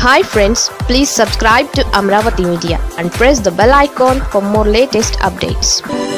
hi friends please subscribe to Amaravati media and press the bell icon for more latest updates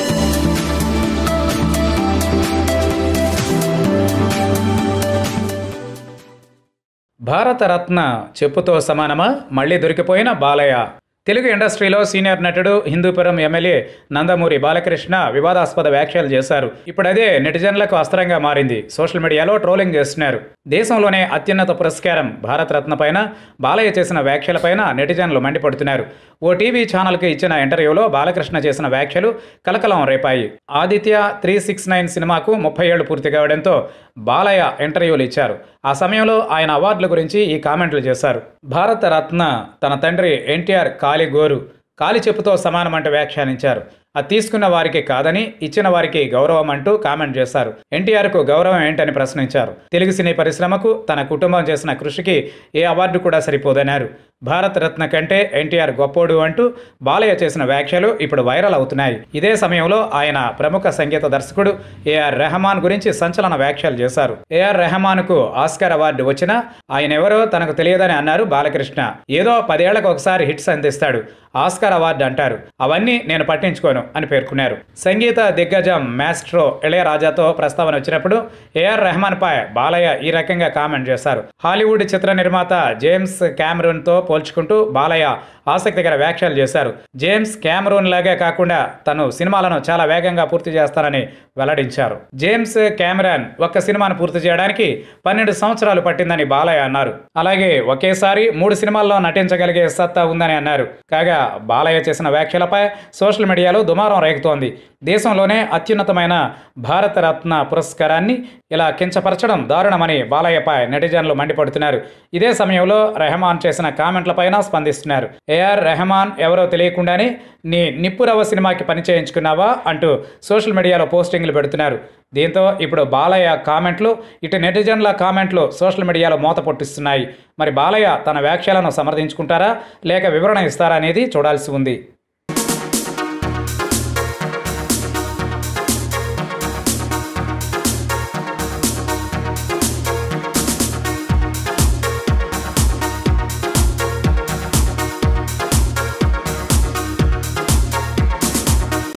Bharat Ratna చెప్పుతో సమానమా మళ్ళీ దొరికిపోయిన బాలయ్య తెలుగు ఇండస్ట్రీలో senior నటుడు Hindupuram MLA Nandamuri Balakrishna వివాదాస్పద వ్యాఖ్యలు చేశారు ఇప్పుడు అదే నెటిజన్లకు అస్త్రంగా మారింది సోషల్ మీడియాలో ట్రోలింగ్ చేస్తున్నారు దేశంలోనే అత్యున్నత పురస్కారం భారతరత్న పైన బాలయ్య చేసిన వ్యాఖ్యలపైన నెటిజన్లు మండిపడుతున్నారు ఓ టీవీ ఛానల్కి ఇచ్చిన ఇంటర్వ్యూలో బాలకృష్ణ చేసిన వ్యాఖ్యలు కలకలం రేపాయి ఆదిత్య త్రీ సిక్స్ నైన్ సినిమాకు ముప్పై ఏళ్లు పూర్తి కావడంతో బాలయ్య ఇంటర్వ్యూలు ఇచ్చారు ఆ సమయంలో ఆయన అవార్డుల గురించి ఈ కామెంట్లు చేశారు భారతరత్న తన తండ్రి ఎన్టీఆర్ కాలి గోరు కాలి చెప్పుతో సమానమంటూ వ్యాఖ్యానించారు అది తీసుకున్న వారికి కాదని ఇచ్చిన వారికి గౌరవం అంటూ కామెంట్ చేశారు ఎన్టీఆర్కు గౌరవం ఏంటని ప్రశ్నించారు తెలుగు సినీ పరిశ్రమకు తన కుటుంబం చేసిన కృషికి ఏ అవార్డు కూడా సరిపోదన్నారు భారతరత్న కంటే ఎన్టీఆర్ గొప్పోడు అంటూ బాలయ్య చేసిన వ్యాఖ్యలు ఇప్పుడు వైరల్ అవుతున్నాయి ఇదే సమయంలో ఆయన ప్రముఖ సంగీత దర్శకుడు ఏఆర్ రెహమాన్ గురించి సంచలన వ్యాఖ్యలు చేశారు ఏఆర్ రెహమాన్కు ఆస్కార్ అవార్డు వచ్చినా ఆయన ఎవరో తనకు తెలియదని అన్నారు బాలకృష్ణ ఏదో పదేళ్లకు ఒకసారి హిట్స్ అందిస్తాడు ఆస్కార్ అవార్డు అంటారు అవన్నీ నేను పట్టించుకోను అని పేర్కొన్నారు సంగీత దిగ్గజం మాస్ట్రో ఇళయరాజాతో ప్రస్తావన వచ్చినప్పుడు ఏఆర్ రెహమాన్ పై బాలయ్య ఈ రకంగా కామెంట్ చేశారు హాలీవుడ్ చిత్ర నిర్మాత జేమ్స్ క్యామరూన్ తో పోల్చుకుంటూ బాలయ్య ఆసక్తికర వ్యాఖ్యలు చేశారు జేమ్స్ క్యామరూన్ లాగే కాకుండా తను సినిమాలను చాలా వేగంగా పూర్తి చేస్తానని వెల్లడించారు జేమ్స్ కెమెరాన్ ఒక్క సినిమాను పూర్తి చేయడానికి పన్నెండు సంవత్సరాలు పట్టిందని బాలయ్య అన్నారు అలాగే ఒకేసారి మూడు సినిమాల్లో నటించగలిగే సత్తా ఉందని అన్నారు కాగా బాలయ్య చేసిన వ్యాఖ్యలపై సోషల్ మీడియాలో దుమారం రేగుతోంది దేశంలోనే అత్యున్నతమైన భారతరత్న పురస్కారాన్ని ఇలా కించపరచడం దారుణమని బాలయ్యపై నెటిజన్లు మండిపడుతున్నారు ఇదే సమయంలో రెహమాన్ చేసిన కామెంట్లపైన స్పందిస్తున్నారు ఏఆర్ రెహమాన్ ఎవరో తెలియకుండానే నీ నిప్పురవ సినిమాకి పని చేయించుకున్నావా అంటూ సోషల్ మీడియాలో పోస్టింగ్లు పెడుతున్నారు దీంతో ఇప్పుడు బాలయ్య కామెంట్లు ఇటు నెటిజన్ల కామెంట్లు సోషల్ మీడియాలో మూత పొట్టిస్తున్నాయి మరి బాలయ్య తన వ్యాఖ్యలను సమర్థించుకుంటారా లేక వివరణ ఇస్తారా అనేది చూడాల్సి ఉంది